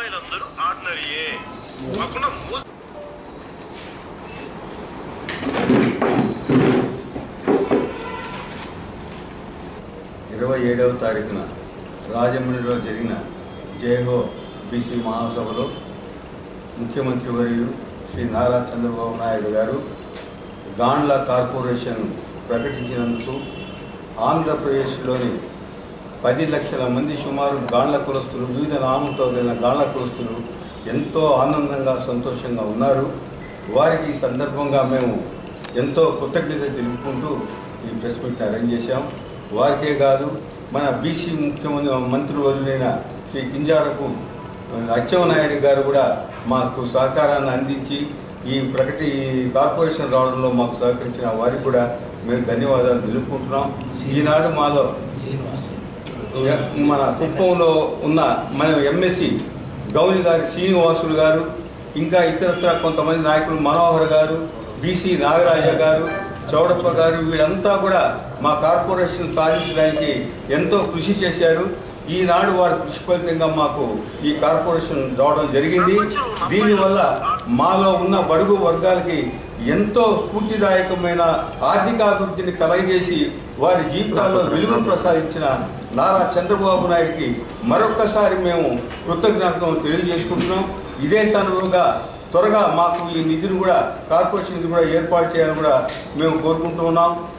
అమ్మాయిలందరూ ఆర్డినరీయే మాకున్న మూ ఇరవై ఏడవ తారీఖున రాజమండ్రిలో జరిగిన జయహో బీసీ మహాసభలో ముఖ్యమంత్రి వర్యులు శ్రీ నారా చంద్రబాబు నాయుడు గారు గాండ్ల కార్పొరేషన్ ప్రకటించినందుకు ఆంధ్రప్రదేశ్లోని పది లక్షల మంది సుమారు గాండ్ల కులస్తులు వివిధ నామంతో వెళ్ళిన గాండ్ల కులస్తులు ఎంతో ఆనందంగా సంతోషంగా ఉన్నారు వారికి ఈ సందర్భంగా మేము ఎంతో కృతజ్ఞత తెలుపుకుంటూ ఈ ప్రెస్ మీట్ అరేంజ్ చేశాం వారికే కాదు మన బీసీ ముఖ్యమంత్రి మంత్రివర్యులైన శ్రీ కింజారకు అచ్చెన్నాయుడు గారు కూడా మాకు సహకారాన్ని అందించి ఈ ప్రకటి ఈ కార్పొరేషన్ రావడంలో మాకు సహకరించిన వారికి కూడా మేము ధన్యవాదాలు తెలుపుకుంటున్నాం ఈనాడు మాలో మన కుప్పంలో ఉన్న మన ఎంఎస్సి గౌరి గారి శ్రీనివాసులు గారు ఇంకా ఇతరత్ర కొంతమంది నాయకులు మనోహర్ గారు బీసీ నాగరాజ గారు చౌడప్ప గారు వీళ్ళంతా కూడా మా కార్పొరేషన్ సాధించడానికి ఎంతో కృషి చేశారు ఈనాడు వారి కృషి ఫలితంగా మాకు ఈ కార్పొరేషన్ రావడం జరిగింది దీనివల్ల మాలో ఉన్న బడుగు వర్గాలకి ఎంతో స్ఫూర్తిదాయకమైన ఆర్థికాభివృద్ధిని కలగజేసి వారి జీవితాల్లో వెలుగు ప్రసాదించిన నారా చంద్రబాబు నాయుడికి మరొక్కసారి మేము కృతజ్ఞతలు తెలియజేసుకుంటున్నాం ఇదే సందర్భంగా త్వరగా మాకు ఈ నిధిని కూడా కార్పొరేషన్ నిధి కూడా ఏర్పాటు చేయాలని కూడా మేము కోరుకుంటూ ఉన్నాం